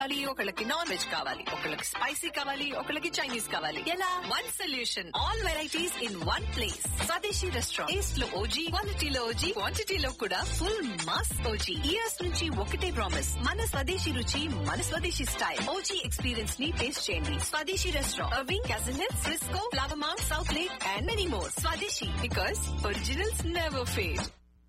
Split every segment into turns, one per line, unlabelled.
ఒకళ్ళకి non veg కావాలి ఒకళ్ళకి స్పైసీ కావాలి ఒకళ్ళకి చైనీస్ కావాలి ఎలా one solution all varieties in one place Swadeshi restaurant taste లో ఓజీ క్వాలిటీలో ఓజీ క్వాంటిటీలో కూడా ఫుల్ మాస్ ఓజీ ఇయర్స్ నుంచి ఒకటే ప్రామిస్ మన స్వదేశీ రుచి మన స్వదేశీ స్టైల్ ఓజీ ఎక్స్పీరియన్స్ ని టేస్ట్ చేయండి స్వదేశీ రెస్టారెంట్ అర్వింగ్ క్యాసినెట్ Frisco Flower Mound Southlake and many more Swadeshi because originals never fade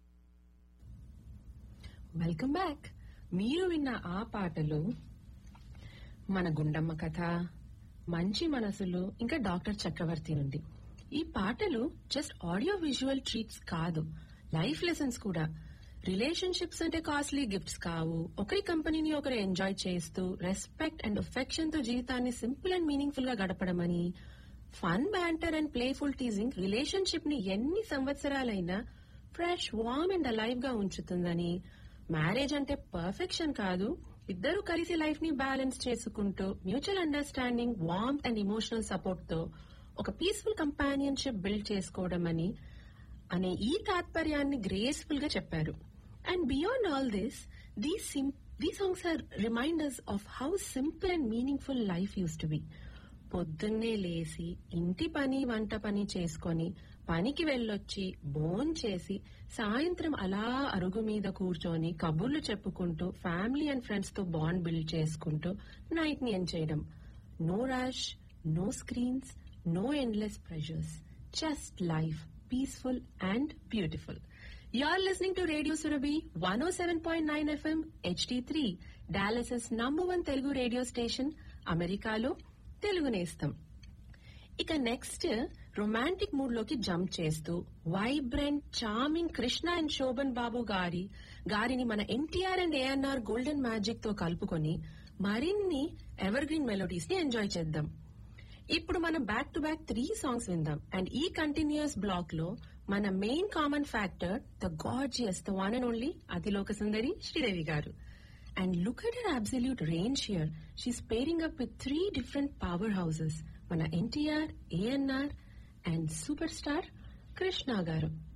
welcome back మీరు విన్న ఆ పాటలు మన గుండమ్మ కథ మంచి మనసులు ఇంకా డాక్టర్ చక్రవర్తి నుండి ఈ పాటలు జస్ట్ ఆడియో విజువల్ ట్రీట్స్ కాదు లైఫ్ లెసన్స్ కూడా రిలేషన్షిప్స్ అంటే కాస్ట్లీ గిఫ్ట్స్ కావు ఒకరి కంపెనీని ఒకరు ఎంజాయ్ చేస్తూ రెస్పెక్ట్ అండ్ అఫెక్షన్ తో జీవితాన్ని సింపుల్ అండ్ మీనింగ్ఫుల్ గా గడపడమని fun banter and playful teasing relationship ని ఎన్ని సంవత్సరాలైనా ఫ్రెష్ వార్మ్ అండ్ అలైవ్ గా ఉంచుతుందని మ్యారేజ్ అంటే పర్ఫెక్షన్ కాదు ఇద్దరు కలిసి లైఫ్ ని బ్యాలెన్స్ చేసుకుంటూ mutual understanding warm and emotional support తో ఒక పీస్ఫుల్ కంపానియన్షిప్ బిల్డ్ చేసుకోవడం అని అనే ఈ తాత్పర్యాన్ని గ్రేస్ఫుల్ గా చెప్పారు and beyond all this the the songs are reminders of how simple and meaningful life used to be పొద్దున్నే లేసి ఇంటి పని వంట పని చేసుకొని పనికి వెళ్ళొచ్చి బోన్ చేసి సాయంత్రం అలా అరుగు మీద కూర్చొని కబుర్లు చెప్పుకుంటూ ఫ్యామిలీ అండ్ ఫ్రెండ్స్ తో బాండ్ బిల్డ్ చేసుకుంటూ నైట్ ని ఎండ్ చేయడం no rush no screens no endless pressures just life peaceful and beautiful you are listening to radio Surabhi one O seven point nine F M H D three Dallas's number one Telugu radio station అమెరికాలో తెలుగు నేస్తం ఇక next romantic mood లోకి jump చేస్తూ vibrant charming Krishna and Shoban Babu గారి గారిని మన NTR and ANR golden magic తో కలుపుకొని మరిన్ని ఎవర్ గ్రీన్ మెలోడీస్ ని ఎంజాయ్ చేద్దాం ఇప్పుడు మనం back to back three songs విందాం అండ్ ఈ కంటిన్యూస్ బ్లాక్ లో మన main common factor the gorgeous the one and only అతిలోక సుందరి శ్రీదేవి గారు and look at her absolute range here she's pairing up with three different powerhouses మన NTR ANR and superstar Krishna గారు